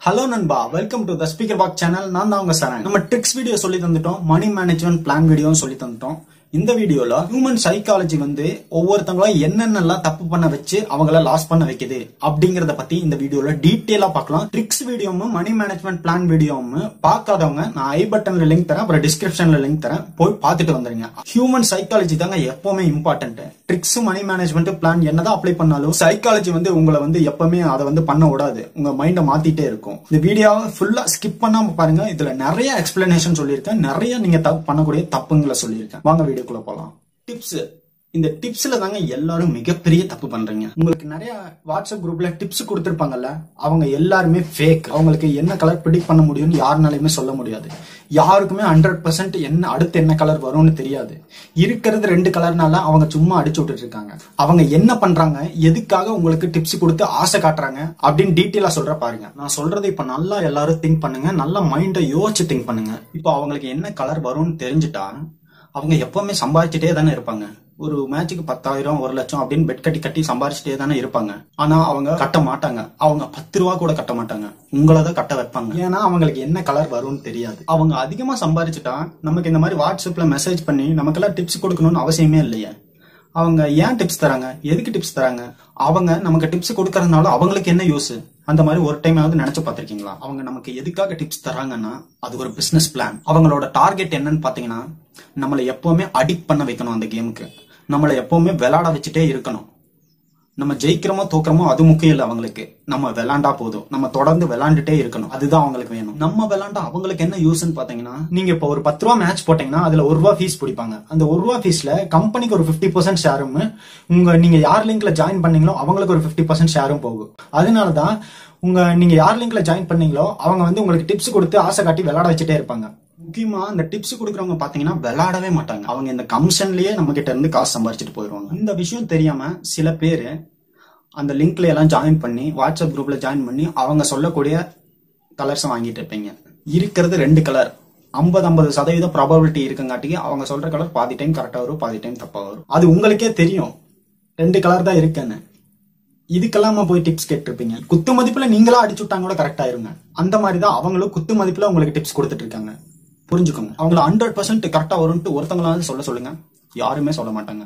hello நண்பா welcome to the speaker pack channel நான் தான் உங்க சரண் நம்ம ட்ரிக்ஸ் வீடியோ சொல்லி தந்துட்டோம் மணி மேனேஜ்மெண்ட் பிளான் வீடியோவும் சொல்லி தந்துட்டோம் இந்த வீடியோல ஹியூமன் சைக்காலஜி வந்து ஒவ்வொருத்தங்களும் என்னென்னலாம் தப்பு பண்ண வச்சு அவங்கள லாஸ் பண்ண வைக்குது அப்படிங்கறத பத்தி இந்த வீடியோல டீட்டெயிலா பார்க்கலாம் ட்ரிக்ஸ் வீடியோவும் மணி மேனேஜ்மெண்ட் பிளான் வீடியோவும் பார்க்காதவங்க நான் ஐ பட்டன்ல லிங்க் தரேன் அப்புறம் டிஸ்கிரிப்ஷன்ல லிங்க் தரேன் போய் பார்த்துட்டு வந்துருங்க ஹியூமன் சைக்காலஜி தாங்க எப்பவுமே important tricks money management plan என்னதான் அப்ளை பண்ணாலும் சைக்காலஜி வந்து உங்களை வந்து எப்பவுமே அதை வந்து பண்ண விடாது உங்க மைண்டை மாத்திட்டே இருக்கும் இந்த வீடியோவை ஃபுல்லா ஸ்கிப் பண்ணாம பாருங்க இதுல நிறைய எக்ஸ்பிளனேஷன் சொல்லியிருக்கேன் நிறைய நீங்க தப்பு பண்ணக்கூடிய தப்புங்களை சொல்லியிருக்கேன் வாங்க வீடியோக்குள்ள போலாம் டிப்ஸ் இந்த டிப்ஸ்ல தாங்க எல்லாரும் மிகப்பெரிய தப்பு பண்றீங்க உங்களுக்கு நிறைய வாட்ஸ்அப் குரூப்ல டிப்ஸ் கொடுத்திருப்பாங்கல்ல அவங்க எல்லாருமே ஃபேக் அவங்களுக்கு என்ன கலர் ப்ரிடிக் பண்ண முடியும்னு யாருனாலையுமே சொல்ல முடியாது யாருக்குமே ஹண்ட்ரட் பர்சன்ட் என்ன அடுத்து என்ன கலர் வரும்னு தெரியாது இருக்கிறது ரெண்டு கலர்னால அவங்க சும்மா அடிச்சு விட்டுட்டு இருக்காங்க அவங்க என்ன பண்றாங்க எதுக்காக உங்களுக்கு டிப்ஸ் கொடுத்து ஆசை காட்டுறாங்க அப்படின்னு டீட்டெயிலா சொல்ற பாருங்க நான் சொல்றது இப்ப நல்லா எல்லாரும் திங்க் பண்ணுங்க நல்லா மைண்டை யோசிச்சு திங்க் பண்ணுங்க இப்போ அவங்களுக்கு என்ன கலர் வரும்னு தெரிஞ்சுட்டா அவங்க எப்பவுமே சம்பாதிச்சுட்டே தானே இருப்பாங்க ஒரு மேட்சுக்கு பத்தாயிரம் ஒரு லட்சம் அப்படின்னு பெட் கட்டி கட்டி சம்பாரிச்சுட்டே தானே இருப்பாங்க ஆனா அவங்க கட்ட மாட்டாங்க அவங்க பத்து ரூபா கூட கட்ட மாட்டாங்க உங்களை தான் கட்ட வைப்பாங்க ஏன்னா அவங்களுக்கு என்ன கலர் வரும்னு தெரியாது அவங்க அதிகமா சம்பாரிச்சுட்டா நமக்கு இந்த மாதிரி வாட்ஸ்அப்ல மெசேஜ் பண்ணி நமக்கெல்லாம் டிப்ஸ் கொடுக்கணும்னு அவசியமே இல்லையே அவங்க ஏன் டிப்ஸ் தராங்க எதுக்கு டிப்ஸ் தராங்க அவங்க நமக்கு டிப்ஸ் கொடுக்கறதுனால அவங்களுக்கு என்ன யூஸ் அந்த மாதிரி ஒரு டைமாவது நினைச்சு பார்த்திருக்கீங்களா அவங்க நமக்கு எதுக்காக டிப்ஸ் தராங்கன்னா அது ஒரு பிசினஸ் பிளான் அவங்களோட டார்கெட் என்னன்னு பாத்தீங்கன்னா நம்மளை எப்பவுமே அடிக்ட் பண்ண வைக்கணும் அந்த கேமுக்கு நம்மளை எப்பவுமே விளையாட வச்சுட்டே இருக்கணும் நம்ம ஜெயிக்கிறோமோ தோக்குறோமோ அது முக்கியம் இல்லை அவங்களுக்கு நம்ம விளாண்டா போதும் நம்ம தொடர்ந்து விளாண்டுட்டே இருக்கணும் அதுதான் அவங்களுக்கு வேணும் நம்ம விளாண்டா அவங்களுக்கு என்ன யூஸ்ன்னு பாத்தீங்கன்னா நீங்க இப்போ ஒரு பத்து ரூபா மேட்ச் போட்டீங்கன்னா அதுல ஒரு ரூபா ஃபீஸ் பிடிப்பாங்க அந்த ஒரு ரூபா ஃபீஸ்ல கம்பெனிக்கு ஒரு பிப்டி பர்சன்ட் ஷேரும் உங்க நீங்க யார் லிங்க்ல ஜாயின் பண்ணீங்களோ அவங்களுக்கு ஒரு பிப்டி பர்சன்ட் ஷேரும் போகும் அதனாலதான் உங்க நீங்க யார் லிங்க்ல ஜாயின் பண்ணீங்களோ அவங்க வந்து உங்களுக்கு டிப்ஸ் கொடுத்து ஆசை காட்டி விளையாட வச்சுட்டே இருப்பாங்க முக்கியமா இந்த டிப்ஸ் கொடுக்குறவங்க பாத்தீங்கன்னா விளையாடவே மாட்டாங்க அவங்க இந்த கமிஷன்லயே நம்ம கிட்ட இருந்து காசு சம்பாரிச்சிட்டு போயிடுவாங்க இந்த விஷயம் தெரியாம சில பேரு அந்த லிங்க்ல எல்லாம் ஜாயின் பண்ணி வாட்ஸ்அப் குரூப்ல ஜாயின் பண்ணி அவங்க சொல்லக்கூடிய கலர்ஸ் வாங்கிட்டு இருப்பீங்க இருக்கிறது ரெண்டு கலர் ஐம்பது ஐம்பது சதவீதம் ப்ராபபிலிட்டி இருக்குங்காட்டிக்கு அவங்க சொல்ற கலர் பாதி டைம் கரெக்டா வரும் பாதி டைம் தப்பா வரும் அது உங்களுக்கே தெரியும் ரெண்டு கலர் தான் இருக்குன்னு இதுக்கெல்லாம் போய் டிப்ஸ் கேட்டிருப்பீங்க குத்து மதிப்புல நீங்களா அடிச்சு விட்டாங்க கூட கரெக்ட் ஆயிருங்க அந்த மாதிரி தான் அவங்களும் குத்து மதிப்புல உங்களுக்கு டிப்ஸ் கொடுத்துட்டு இருக்காங்க புரிஞ்சுக்கோங்க அவங்கள ஹண்ட்ரட் பர்சன்ட் கரெக்டா வரும்ட்டு ஒருத்தங்களாவது சொல்ல சொல்லுங்க யாருமே சொல்ல மாட்டாங்க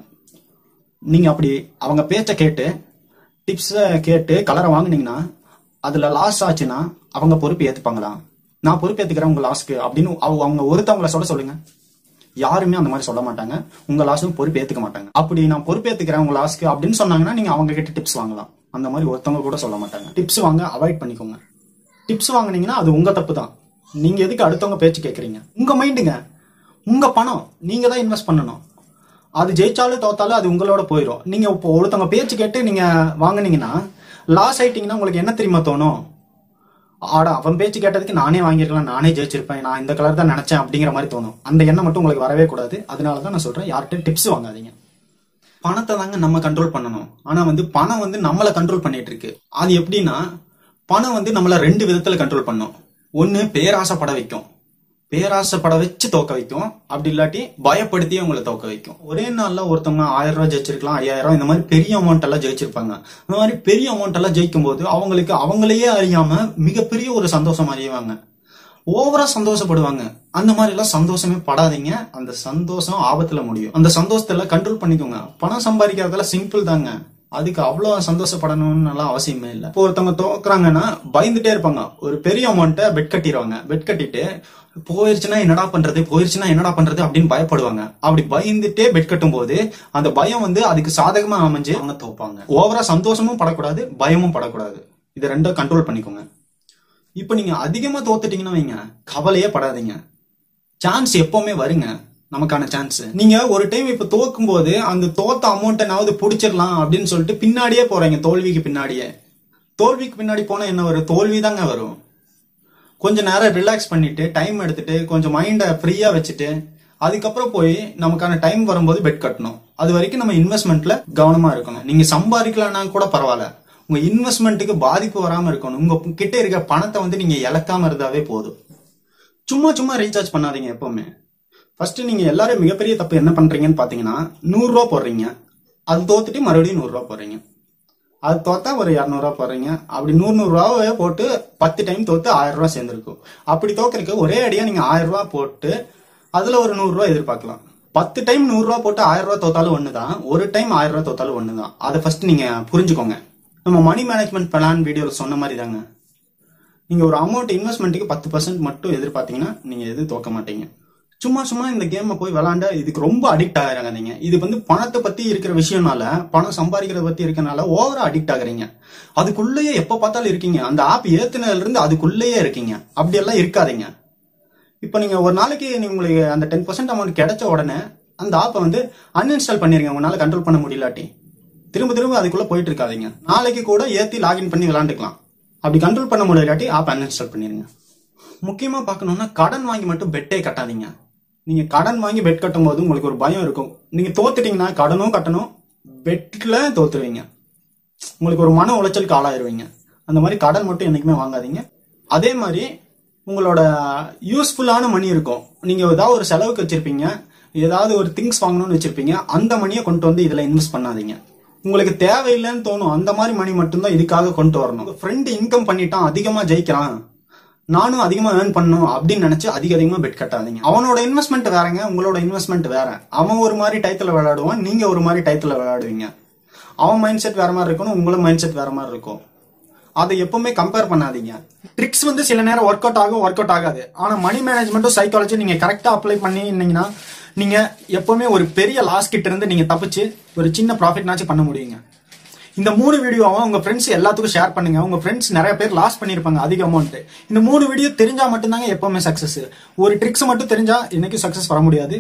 நீங்க அப்படி அவங்க பேச்ச கேட்டு டிப்ஸ கேட்டு கலரை வாங்குனீங்கன்னா அதுல லாஸ் ஆச்சுன்னா அவங்க பொறுப்பு ஏத்துப்பாங்களா நான் பொறுப்பு ஏத்துக்கிறேன் உங்க லாஸ்க்கு அப்படின்னு அவங்க அவங்க ஒருத்தவங்கள சொல்ல சொல்லுங்க யாருமே அந்த மாதிரி சொல்ல மாட்டாங்க உங்க லாஸும் பொறுப்பு ஏத்துக்க மாட்டாங்க அப்படி நான் பொறுப்பு ஏத்துக்கிறேன் உங்க லாஸ்க்கு அப்படின்னு சொன்னாங்கன்னா நீங்க அவங்க கிட்ட டிப்ஸ் வாங்கலாம் அந்த மாதிரி ஒருத்தவங்க கூட சொல்ல மாட்டாங்க டிப்ஸ் வாங்க அவாய்ட் பண்ணிக்கோங்க டிப்ஸ் வாங்குனீங்கன்னா அது உங்க தப்பு தான் நீங்க எதுக்கு அடுத்தவங்க பேச்சு கேட்கறீங்க உங்க மைண்டுங்க உங்க பணம் நீங்க தான் இன்வெஸ்ட் பண்ணணும் அது ஜெயிச்சாலும் தோத்தாலும் அது உங்களோட போயிடும் நீங்க இப்போ ஒருத்தவங்க பேச்சு கேட்டு நீங்க வாங்குனீங்கன்னா லாஸ் ஆயிட்டீங்கன்னா உங்களுக்கு என்ன தெரியுமா தோணும் ஆடா அவன் பேச்சு கேட்டதுக்கு நானே வாங்கியிருக்கலாம் நானே ஜெயிச்சிருப்பேன் நான் இந்த கலர் தான் நினைச்சேன் அப்படிங்கிற மாதிரி தோணும் அந்த எண்ணம் மட்டும் உங்களுக்கு வரவே கூடாது அதனால தான் நான் சொல்றேன் யார்கிட்ட டிப்ஸ் வாங்காதீங்க பணத்தை தாங்க நம்ம கண்ட்ரோல் பண்ணணும் ஆனா வந்து பணம் வந்து நம்மளை கண்ட்ரோல் பண்ணிட்டு இருக்கு அது எப்படின்னா பணம் வந்து நம்மள ரெண்டு விதத்துல கண்ட்ரோல் பண்ணும் ஒன்னு பேராசைப்பட வைக்கும் பேராசைப்பட வச்சு தோக்க வைக்கும் அப்படி இல்லாட்டி பயப்படுத்தி உங்களை தோக்க வைக்கும் ஒரே நாள்ல ஒருத்தவங்க ஆயிரம் ரூபாய் ஜெயிச்சிருக்கலாம் ஐயாயிரம் ரூபாய் இந்த மாதிரி பெரிய அமௌண்ட் எல்லாம் ஜெயிச்சிருப்பாங்க அந்த மாதிரி பெரிய அமௌண்ட் எல்லாம் ஜெயிக்கும் போது அவங்களுக்கு அவங்களையே அறியாம மிகப்பெரிய ஒரு சந்தோஷம் அறிவாங்க ஓவரா சந்தோஷப்படுவாங்க அந்த மாதிரி எல்லாம் சந்தோஷமே படாதீங்க அந்த சந்தோஷம் ஆபத்துல முடியும் அந்த சந்தோஷத்தை எல்லாம் கண்ட்ரோல் பண்ணிக்கோங்க பணம் சம்பாதிக்கிறதெல்லாம் சிம்பிள் தாங்க அதுக்கு அவ்வளவு சந்தோஷப்படணும்னு எல்லாம் அவசியமே இல்லை இப்போ ஒருத்தவங்க தோக்குறாங்கன்னா பயந்துட்டே இருப்பாங்க ஒரு பெரிய அமௌண்ட்டை பெட் கட்டிடுவாங்க பெட் கட்டிட்டு போயிருச்சுன்னா என்னடா பண்றது போயிருச்சுன்னா என்னடா பண்றது அப்படின்னு பயப்படுவாங்க அப்படி பயந்துட்டே பெட் கட்டும் போது அந்த பயம் வந்து அதுக்கு சாதகமா அமைஞ்சு அவங்க தோப்பாங்க ஓவரா சந்தோஷமும் படக்கூடாது பயமும் படக்கூடாது இதை ரெண்டும் கண்ட்ரோல் பண்ணிக்கோங்க இப்போ நீங்க அதிகமா தோத்துட்டீங்கன்னா வைங்க கவலையே படாதீங்க சான்ஸ் எப்பவுமே வருங்க நமக்கான சான்ஸ் நீங்க ஒரு டைம் இப்ப தோக்கும் போது அந்த தோத்த அமௌண்ட்டை பிடிச்சிடலாம் அப்படின்னு சொல்லிட்டு பின்னாடியே போறீங்க தோல்விக்கு பின்னாடியே தோல்விக்கு பின்னாடி போனா என்ன வரும் தோல்வி தாங்க வரும் கொஞ்ச நேரம் ரிலாக்ஸ் பண்ணிட்டு டைம் எடுத்துட்டு கொஞ்சம் மைண்டை ஃப்ரீயா வச்சுட்டு அதுக்கப்புறம் போய் நமக்கான டைம் வரும்போது பெட் கட்டணும் அது வரைக்கும் நம்ம இன்வெஸ்ட்மெண்ட்ல கவனமா இருக்கணும் நீங்க சம்பாதிக்கலன்னா கூட பரவாயில்ல உங்க இன்வெஸ்ட்மெண்ட்டுக்கு பாதிப்பு வராம இருக்கணும் உங்க கிட்ட இருக்க பணத்தை வந்து நீங்க இழக்காம இருந்தாவே போதும் சும்மா சும்மா ரீசார்ஜ் பண்ணாதீங்க எப்பவுமே ஃபர்ஸ்ட் நீங்க எல்லாரும் மிகப்பெரிய தப்பு என்ன பண்றீங்கன்னு பாத்தீங்கன்னா நூறு ரூபா போடுறீங்க அது தோத்துட்டு மறுபடியும் நூறு ரூபா போடுறீங்க அது தோத்தா ஒரு இரநூறுவா போடுறீங்க அப்படி நூறு நூறு ரூபாவே போட்டு பத்து டைம் தோத்து ஆயிரம் ரூபாய் சேர்ந்துருக்கும் அப்படி தோக்கறதுக்கு ஒரே அடியா நீங்க ஆயிரம் ரூபாய் போட்டு அதுல ஒரு நூறு ரூபாய் எதிர்பார்க்கலாம் பத்து டைம் நூறு ரூபாய் போட்டு ஆயிரம் ரூபாய் தோத்தாலும் ஒண்ணுதான் ஒரு டைம் ஆயிரம் ரூபாய் தோத்தாலும் ஒண்ணுதான் அதை ஃபர்ஸ்ட் நீங்க புரிஞ்சுக்கோங்க நம்ம மணி மேனேஜ்மெண்ட் பிளான் வீடியோல சொன்ன மாதிரி தாங்க நீங்க ஒரு அமௌண்ட் இன்வெஸ்ட்மெண்ட்டுக்கு பத்து பர்சன்ட் மட்டும் எதிர்பார்த்தீங்கன்னா நீங்க எதுவும் தோக்க மாட்டீங்க சும்மா சும்மா இந்த கேமை போய் விளாண்டா இதுக்கு ரொம்ப அடிக்ட் ஆகுறாங்க நீங்க இது வந்து பணத்தை பத்தி இருக்கிற விஷயம்னால பணம் சம்பாதிக்கிறத பத்தி இருக்கனால ஓவரா அடிக்ட் ஆகுறீங்க அதுக்குள்ளேயே எப்ப பார்த்தாலும் இருக்கீங்க அந்த ஆப் ஏத்துனதுல இருந்து அதுக்குள்ளேயே இருக்கீங்க அப்படி எல்லாம் இருக்காதீங்க இப்போ நீங்க ஒரு நாளைக்கு நீங்க உங்களுக்கு அந்த டென் பர்சன்ட் அமௌண்ட் கிடைச்ச உடனே அந்த ஆப்பை வந்து அன்இன்ஸ்டால் பண்ணிருங்க உங்களால கண்ட்ரோல் பண்ண முடியலாட்டி திரும்ப திரும்ப அதுக்குள்ள போயிட்டு இருக்காதீங்க நாளைக்கு கூட ஏத்தி லாகின் பண்ணி விளாண்டுக்கலாம் அப்படி கண்ட்ரோல் பண்ண முடியலாட்டி ஆப் அன்இன்ஸ்டால் பண்ணிருங்க முக்கியமா பார்க்கணும்னா கடன் வாங்கி மட்டும் பெட்டே கட்டாதீங்க நீங்க கடன் வாங்கி பெட் கட்டும் போது உங்களுக்கு ஒரு பயம் இருக்கும் நீங்க தோத்துட்டீங்கன்னா கடனும் கட்டணும் பெட்ல தோத்துருவீங்க உங்களுக்கு ஒரு மன உளைச்சலுக்கு ஆளாயிருவீங்க அந்த மாதிரி கடன் மட்டும் என்னைக்குமே வாங்காதீங்க அதே மாதிரி உங்களோட யூஸ்ஃபுல்லான மணி இருக்கும் நீங்க ஏதாவது ஒரு செலவுக்கு வச்சிருப்பீங்க ஏதாவது ஒரு திங்ஸ் வாங்கணும்னு வச்சிருப்பீங்க அந்த மணியை கொண்டு வந்து இதுல இன்வெஸ்ட் பண்ணாதீங்க உங்களுக்கு தேவையில்லைன்னு தோணும் அந்த மாதிரி மணி மட்டும்தான் இதுக்காக கொண்டு வரணும் ஃப்ரெண்டு இன்கம் பண்ணிட்டான் அதிகமா ஜெயிக்கிறான் நானும் அதிகமா ஏர்ன் பண்ணணும் அப்படின்னு நினைச்சு அதிக அதிகமா பெட் கட்டாதீங்க அவனோட இன்வெஸ்ட்மெண்ட் வேறங்க உங்களோட இன்வெஸ்ட்மெண்ட் வேற அவன் ஒரு மாதிரி டயத்துல விளையாடுவான் நீங்க ஒரு மாதிரி டயத்துல விளையாடுவீங்க அவன் மைண்ட் செட் வேற மாதிரி இருக்கணும் உங்களோட மைண்ட் செட் வேற மாதிரி இருக்கும் அதை எப்பவுமே கம்பேர் பண்ணாதீங்க ட்ரிக்ஸ் வந்து சில நேரம் ஒர்க் அவுட் ஆகும் ஒர்க் அவுட் ஆகாது ஆனா மணி மேனேஜ்மெண்ட்டும் சைக்காலஜி நீங்க கரெக்டா அப்ளை பண்ணிருந்தீங்கன்னா நீங்க எப்பவுமே ஒரு பெரிய லாஸ் கிட்ட இருந்து நீங்க தப்பிச்சு ஒரு சின்ன ப்ராஃபிட்னாச்சும் பண்ண முடியுங்க இந்த மூணு வீடியோவும் உங்க ஃப்ரெண்ட்ஸ் எல்லாத்துக்கும் ஷேர் பண்ணுங்க உங்க ஃப்ரெண்ட்ஸ் நிறைய பேர் லாஸ் பண்ணிருப்பாங்க அதிக அமௌண்ட் இந்த மூணு வீடியோ தெரிஞ்சா மட்டும்தாங்க எப்பவுமே சக்சஸ் ஒரு ட்ரிக்ஸ் மட்டும் தெரிஞ்சா இன்னைக்கு சக்சஸ் வர முடியாது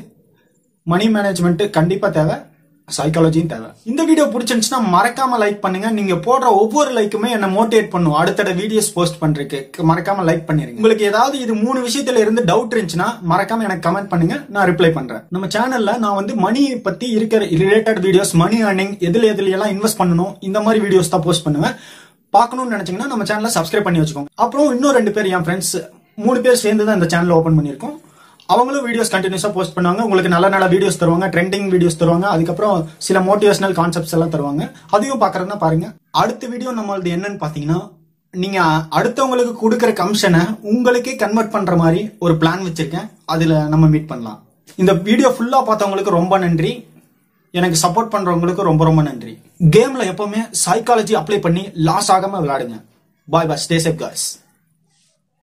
மணி மேனேஜ்மெண்ட் கண்டிப்பா தேவை சைக்காலஜியும் தேவை இந்த வீடியோ பிடிச்சிருந்துச்சுன்னா மறக்காம லைக் பண்ணுங்க நீங்க போடுற ஒவ்வொரு லைக்குமே என்ன மோட்டிவேட் பண்ணும் அடுத்தட வீடியோஸ் போஸ்ட் பண்றதுக்கு மறக்காம லைக் பண்ணிருங்க உங்களுக்கு ஏதாவது இது மூணு விஷயத்துல இருந்து டவுட் இருந்துச்சுன்னா மறக்காம எனக்கு கமெண்ட் பண்ணுங்க நான் ரிப்ளை பண்றேன் நம்ம சேனல்ல நான் வந்து மணி பத்தி இருக்கிற ரிலேட்டட் வீடியோஸ் மணி earning எதுல எதுல எல்லாம் இன்வெஸ்ட் பண்ணணும் இந்த மாதிரி வீடியோஸ் தான் போஸ்ட் பண்ணுவேன் பார்க்கணும்னு நினைச்சீங்கன்னா நம்ம சேனலை சப்ஸ்கிரைப் பண்ணி வச்சுக்கோங்க அப்புறம் இன்னும் ரெண்டு பேர் என் ஃப்ரெண்ட்ஸ் மூணு பேர் சேர்ந்து தான் இந்த சேனல் ஓபன் பண்ணியிருக்கோம் அவங்களும் வீடியோஸ் கண்டினியூஸா போஸ்ட் பண்ணுவாங்க உங்களுக்கு நல்ல நல்ல வீடியோஸ் தருவாங்க ட்ரெண்டிங் வீடியோஸ் தருவாங்க அதுக்கப்புறம் சில மோட்டிவேஷனல் கான்செப்ட்ஸ் எல்லாம் தருவாங்க அதையும் பாக்குறதுனா பாருங்க அடுத்த வீடியோ நம்மளது என்னன்னு பாத்தீங்கன்னா நீங்க அடுத்தவங்களுக்கு கொடுக்குற கமிஷனை உங்களுக்கே கன்வெர்ட் பண்ற மாதிரி ஒரு பிளான் வச்சிருக்கேன் அதுல நம்ம மீட் பண்ணலாம் இந்த வீடியோ ஃபுல்லா பார்த்தவங்களுக்கு ரொம்ப நன்றி எனக்கு சப்போர்ட் பண்றவங்களுக்கு ரொம்ப ரொம்ப நன்றி கேம்ல எப்பவுமே சைக்காலஜி அப்ளை பண்ணி லாஸ் ஆகாம விளையாடுங்க bye bye stay safe guys